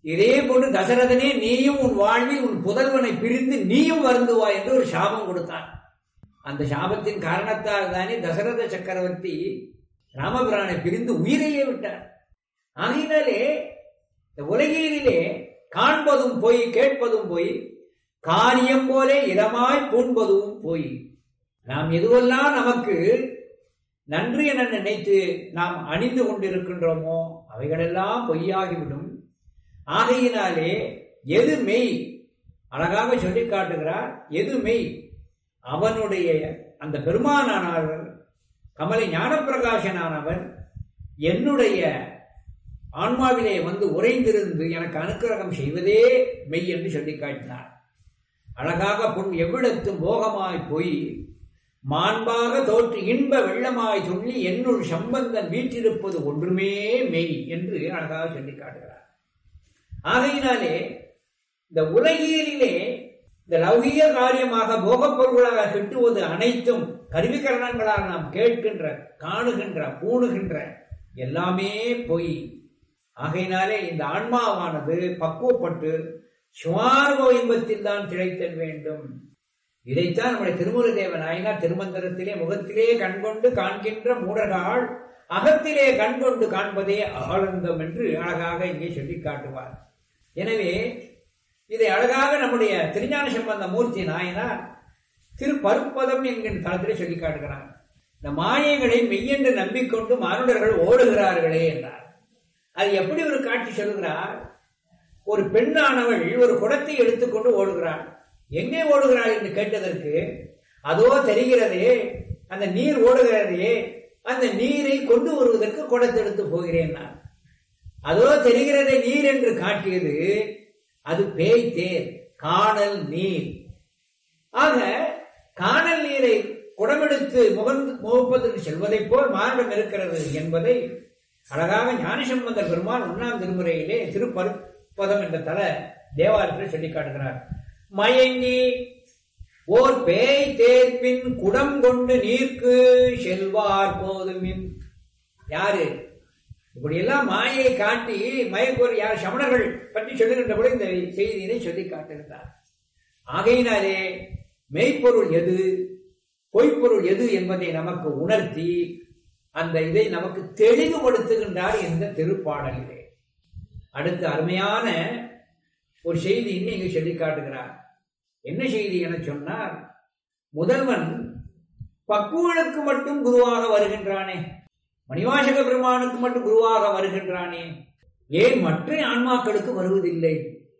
இதே போன்று தசரதனே நீயும் உன் வாழ்வில் உன் புதல்வனை பிரிந்து நீயும் வருந்துவாய் என்று ஒரு சாபம் கொடுத்தான் அந்த சாபத்தின் காரணத்தால் தானே தசரத சக்கரவர்த்தி ராமபிரானை பிரிந்து உயிரையே விட்டார் ஆகையினாலே இந்த உலகிலே காண்பதும் போய் கேட்பதும் போய் காரியம் போலே இதமாய் பூண்பதும் போய் நாம் எதுவெல்லாம் நமக்கு நன்று என நினைத்து நாம் அணிந்து கொண்டிருக்கின்றோமோ அவைகளெல்லாம் பொய்யாகிவிடும் ஆகையினாலே எது மெய் அழகாக சொல்லி காட்டுகிறார் எது மெய் அவனுடைய அந்த பெருமானானவர் கமலை ஞானப்பிரகாசனானவன் என்னுடைய ஆன்மாவிலே வந்து உறைந்திருந்து எனக்கு அனுக்கிரகம் செய்வதே மெய் என்று சொல்லி காட்டினார் அழகாக பொன் எவ்விடத்தும் போகமாய் போய் மாண்பாக தோற்று இன்ப வெள்ளமாய் சொல்லி என்னுள் சம்பந்தன் வீற்றிருப்பது ஒன்றுமே மெய் என்று அழகாக சொல்லி காட்டுகிறார் ஆகையினாலே இந்த உலகியலிலே இந்த லௌகிய காரியமாக போகப் பொருள்களாக கிட்டுவது அனைத்தும் கருவிகரணங்களால் நாம் கேட்கின்ற காணுகின்ற பூணுகின்ற எல்லாமே பொய் ஆகையினாலே இந்த ஆன்மாவானது பக்குவப்பட்டு சுவார்வ இன்பத்தில் தான் திளைத்தல் வேண்டும் இதைத்தான் நம்முடைய திருமுரு தேவ நாயனார் திருமந்திரத்திலே முகத்திலே கண்கொண்டு காண்கின்ற மூடர்கள் அகத்திலே கண்கொண்டு காண்பதே ஆனந்தம் என்று அழகாக இங்கே சொல்லி காட்டுவார் எனவே இதை அழகாக நம்முடைய திருஞான சம்பந்த மூர்த்தி நாயனார் திருப்பருப்பதம் என்கின்ற தளத்திலே சொல்லி காட்டுகிறார் இந்த மாயைகளை மெய்யென்று நம்பிக்கொண்டு மானுடர்கள் ஓடுகிறார்களே என்றார் அது எப்படி ஒரு காட்சி சொல்கிறார் ஒரு பெண்ணானவள் ஒரு குடத்தை எடுத்துக்கொண்டு ஓடுகிறாள் எங்கே ஓடுகிறாள் என்று கேட்டதற்கு அதோ தெரிகிறதே அந்த நீர் ஓடுகிறதே அந்த நீரை கொண்டு வருவதற்கு குடத்தை எடுத்து போகிறேன் நான் அதோ தெரிகிறதே நீர் என்று காட்டியது அது பேய் தேர் காணல் நீர் ஆக காணல் நீரை குடமெடுத்து முகந்து முகப்பதற்கு செல்வதைப் போல் மானிடம் இருக்கிறது என்பதை அழகாக ஞானசம்பந்தர் பெருமான் ஒன்னாம் திருமுறையிலே திருப்பருப்பதம் என்ற தல தேவாலயத்தில் சொல்லி காட்டுகிறார் மயங்கி ஓர் பேய் தேர்ப்பின் குடம் கொண்டு நீர்க்கு செல்வார் போதுமின் யாரு இப்படி எல்லாம் மாயை காட்டி மயக்கோர் யார் சமணர்கள் பற்றி சொல்லுகின்ற பொழுது இந்த செய்தியினை சொல்லி காட்டுகிறார் ஆகையினாலே மெய்ப்பொருள் எது பொய்ப்பொருள் எது என்பதை நமக்கு உணர்த்தி அந்த இதை நமக்கு தெளிவுபடுத்துகின்றார் இந்த திருப்பாடலிலே அடுத்து அருமையான ஒரு செய்தி இங்கே சொல்லி காட்டுகிறார் என்ன செய்தி என சொன்னார் முதல்வன் பக்குவனுக்கு மட்டும் குருவாக வருகின்றானே மணிவாசக பெருமானுக்கு மட்டும் குருவாக வருகின்றானே ஏன் மற்ற ஆன்மாக்களுக்கு வருவதில்லை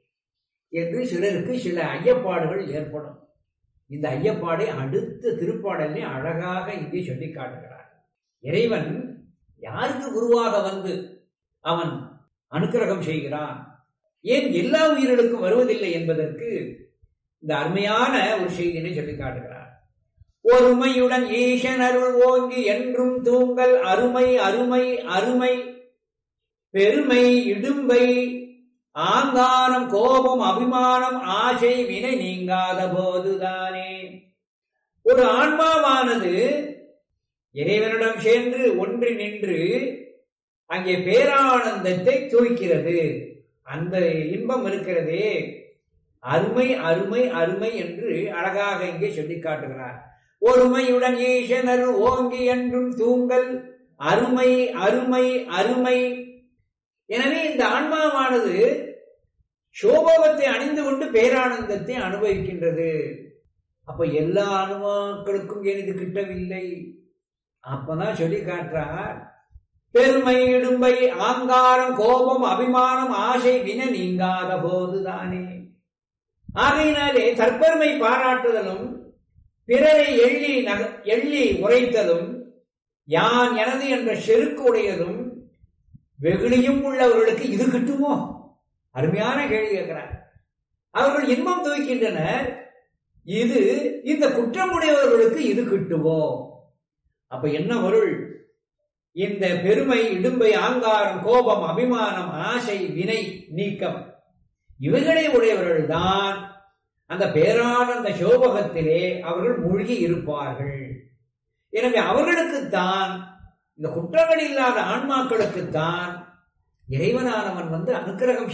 என்று சிலருக்கு சில ஐயப்பாடுகள் ஏற்படும் இந்த ஐயப்பாடை அடுத்த திருப்பாடலே அழகாக இங்கே சொல்லி காட்டுகிறார் இறைவன் யாருக்கு குருவாக வந்து அவன் அனுக்கிரகம் செய்கிறான் ஏன் எல்லா உயிர்களுக்கும் வருவதில்லை என்பதற்கு இந்த அருமையான ஒரு செய்தியை சொல்லி காட்டுகிறார் ஒருமையுடன் ஈசன் அருள் ஓங்கி என்றும் தூங்கல் அருமை அருமை அருமை பெருமை இடும்பை ஆங்காரம் கோபம் அபிமானம் ஆசை வினை நீங்காத போதுதானே ஒரு ஆன்மாவானது இறைவனிடம் சென்று ஒன்றி நின்று அங்கே பேரானந்தத்தை தூய்க்கிறது அந்த இன்பம் இருக்கிறதே அருமை அருமை அருமை என்று அழகாக இங்கே சொல்லி காட்டுகிறார் ஒருமையுடன் ஈசனர் ஓங்கி என்றும் தூங்கல் அருமை அருமை அருமை எனவே இந்த ஆன்மாவானது சோபவத்தை அணிந்து கொண்டு பேரானந்தத்தை அனுபவிக்கின்றது அப்ப எல்லா அனுபவங்களுக்கும் ஏன் இது கிட்டவில்லை அப்பதான் சொல்லி காட்டுறார் பெருமை இடும்பை ஆங்காரம் கோபம் அபிமானம் ஆசை வின நீங்காத போதுதானே ஆகையினாலே தற்பெருமை பாராட்டுதலும் பிறரை எள்ளி நக எள்ளி உரைத்ததும் யான் எனது என்ற செருக்கு உடையதும் வெகுளியும் உள்ளவர்களுக்கு இது கிட்டுமோ அருமையான கேள்வி கேட்கிறார் அவர்கள் இன்பம் துவைக்கின்றனர் இது இந்த குற்றமுடையவர்களுக்கு இது கிட்டுமோ அப்ப என்ன பொருள் இந்த பெருமை இடும்பை ஆங்காரம் கோபம் அபிமானம் ஆசை வினை நீக்கம் இவைகளை உடையவர்கள் தான் அந்த பேரானந்த சோபகத்திலே அவர்கள் மூழ்கி இருப்பார்கள் எனவே அவர்களுக்குத்தான் இந்த குற்றங்கள் இல்லாத ஆன்மாக்களுக்குத்தான் இறைவனானவன் வந்து அனுக்கிரகம்